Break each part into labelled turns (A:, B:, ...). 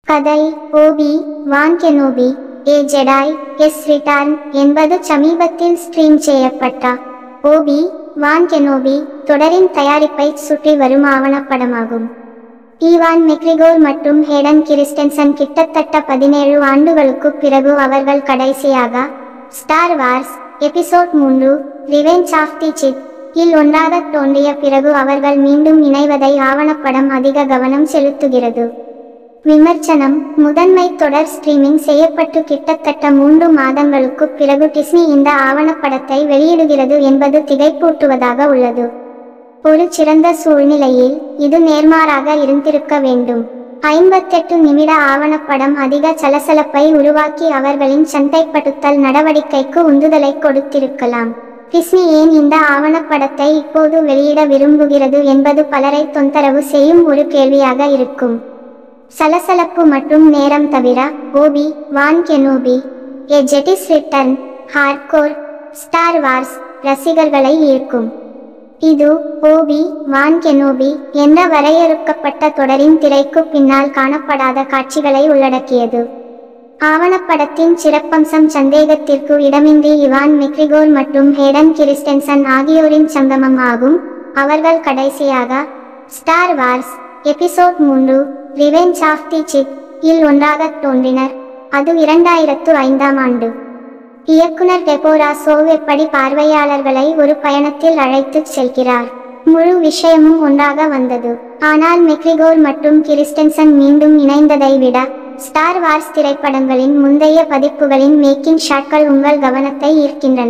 A: கதை Obi Wan Kenobi a Jedi's return என்பது சமீபத்தில் ஸ்ட்ரீம் செய்யப்பட்ட ஓபி வான் கெனோபி தொடரின் தயாரிப்பை சுற்றி வரும் ஆவணப்படமாகும் ஈவான் மெக்ரிகோர் மற்றும் ஹேடன் கிறிஸ்டன்சன் கிட்டத்தட்ட பதினேழு ஆண்டுகளுக்குப் பிறகு அவர்கள் கடைசியாக ஸ்டார் வார்ஸ் எபிசோட் மூன்று ரிவெஞ்ச் ஆஃப் தி சித் இல் ஒன்றாகத் தோன்றிய பிறகு அவர்கள் மீண்டும் இணைவதை ஆவணப்படம் அதிக கவனம் செலுத்துகிறது விமர்சனம் முதன்மை தொடர் ஸ்ட்ரீமிங் செய்யப்பட்டு கிட்டத்தட்ட மூன்று மாதங்களுக்குப் பிறகு டிஸ்னி இந்த ஆவணப்படத்தை வெளியிடுகிறது என்பது திகைப்பூட்டுவதாக உள்ளது ஒரு சிறந்த சூழ்நிலையில் இது நேர்மாறாக இருந்திருக்க வேண்டும் ஐம்பத்தெட்டு நிமிட ஆவணப்படம் அதிக சலசலப்பை உருவாக்கி அவர்களின் சண்டைப்படுத்தல் நடவடிக்கைக்கு உந்துதலை கொடுத்திருக்கலாம் டிஸ்னி ஏன் இந்த ஆவணப்படத்தை இப்போது வெளியிட விரும்புகிறது என்பது பலரை தொந்தரவு செய்யும் ஒரு கேள்வியாக இருக்கும் சலசலப்பு மற்றும் நேரம் தவிர Obi Wan Kenobi a Jedi's return hardcore Star Wars ரசிகர்களை ஈர்க்கும் இது ஓபி வான் கெனோபி என்ற வரையறுக்கப்பட்ட தொடரின் திரைக்கு பின்னால் காணப்படாத காட்சிகளை உள்ளடக்கியது ஆவணப்படத்தின் சிறப்பம்சம் சந்தேகத்திற்கு இடமின்றி இவான் மெக்ரிகோர் மற்றும் ஹேடன் கிறிஸ்டன்சன் ஆகியோரின் சங்கமம் ஆகும் அவர்கள் கடைசியாக ஸ்டார் வார்ஸ் எபிசோட் மூன்று ரிவெஞ்ச் ஆஃப் தி சித் இல் ஒன்றாகத் தோன்றினர் அது இரண்டாயிரத்து ஐந்தாம் ஆண்டு இயக்குனர் டெபோரா சோவ் எப்படி பார்வையாளர்களை ஒரு பயணத்தில் அழைத்துச் செல்கிறார் முழு விஷயமும் ஒன்றாக வந்தது ஆனால் மெக்ரிகோர் மற்றும் கிறிஸ்டன்சன் மீண்டும் இணைந்ததை விட ஸ்டார் வார்ஸ் திரைப்படங்களின் முந்தைய பதிப்புகளின் மேக்கிங் ஷாட்கள் உங்கள் கவனத்தை ஈர்க்கின்றன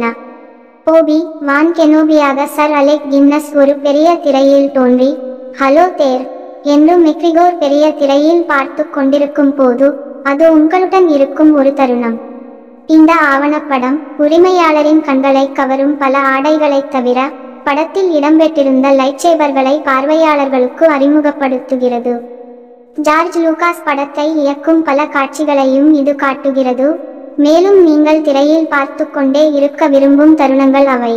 A: ஓபி வான் கெனோபியாக சர் அலெக் கின்னஸ் ஒரு பெரிய திரையில் தோன்றி ஹலோ தேர் என்று மெக்ரிகோர் பெரிய திரையில் பார்த்து கொண்டிருக்கும் போது அது உங்களுடன் இருக்கும் ஒரு தருணம் இந்த ஆவணப்படம் உரிமையாளரின் கண்களை கவரும் பல ஆடைகளைத் தவிர படத்தில் இடம்பெற்றிருந்த லைட்சேபர்களை பார்வையாளர்களுக்கு அறிமுகப்படுத்துகிறது ஜார்ஜ் லூகாஸ் படத்தை இயக்கும் பல காட்சிகளையும் இது காட்டுகிறது மேலும் நீங்கள் திரையில் பார்த்து கொண்டே இருக்க விரும்பும் தருணங்கள் அவை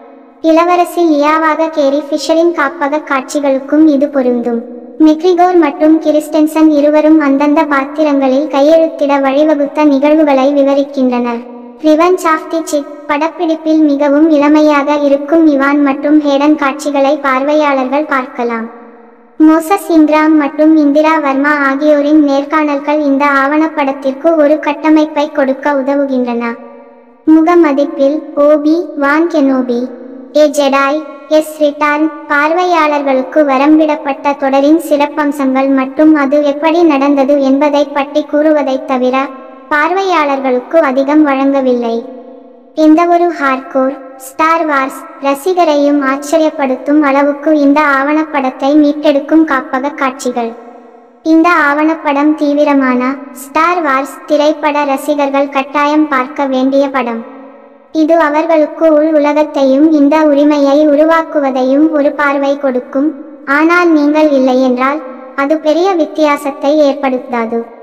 A: இளவரசி லியாவாக கேரி ஃபிஷரின் காப்பக காட்சிகளுக்கும் இது பொருந்தும் மெக்ரிகோர் மற்றும் கிறிஸ்டன்சன் இருவரும் அந்தந்த பாத்திரங்களில் கையெழுத்திட வழிவகுத்த நிகழ்வுகளை விவரிக்கின்றனர் ரிவெஞ்ச் ஆஃப் தி சித் படப்பிடிப்பில் மிகவும் இளமையாக இருக்கும் இவான் மற்றும் ஹேடன் காட்சிகளை பார்வையாளர்கள் பார்க்கலாம் மோசஸ் இந்திராம் மற்றும் இந்திரா வர்மா ஆகியோரின் நேர்காணல்கள் இந்த ஆவணப்படத்திற்கு ஒரு கட்டமைப்பை கொடுக்க உதவுகின்றன முகமதிப்பில் Obi Wan Kenobi a Jedi's return பார்வையாளர்களுக்கு வரம்பிடப்பட்ட தொடரின் சிறப்பம்சங்கள் மற்றும் அது எப்படி நடந்தது என்பதை பற்றி கூறுவதைத் தவிர பார்வையாளர்களுக்கு அதிகம் வழங்கவில்லை எந்தவொரு ஹார்ட்கோர் ஸ்டார் வார்ஸ் ரசிகரையும் ஆச்சரியப்படுத்தும் அளவுக்கு இந்த ஆவணப்படத்தை மீட்டெடுக்கும் காப்பக காட்சிகள் இந்த ஆவணப்படம் தீவிரமான ஸ்டார் வார்ஸ் திரைப்பட ரசிகர்கள் கட்டாயம் பார்க்க வேண்டிய படம் இது அவர்களுக்கு உள் உலகத்தையும் இந்த உரிமையை உருவாக்குவதையும் ஒரு பார்வை கொடுக்கும் ஆனால் நீங்கள் இல்லை என்றால் அது பெரிய வித்தியாசத்தை ஏற்படுத்தாது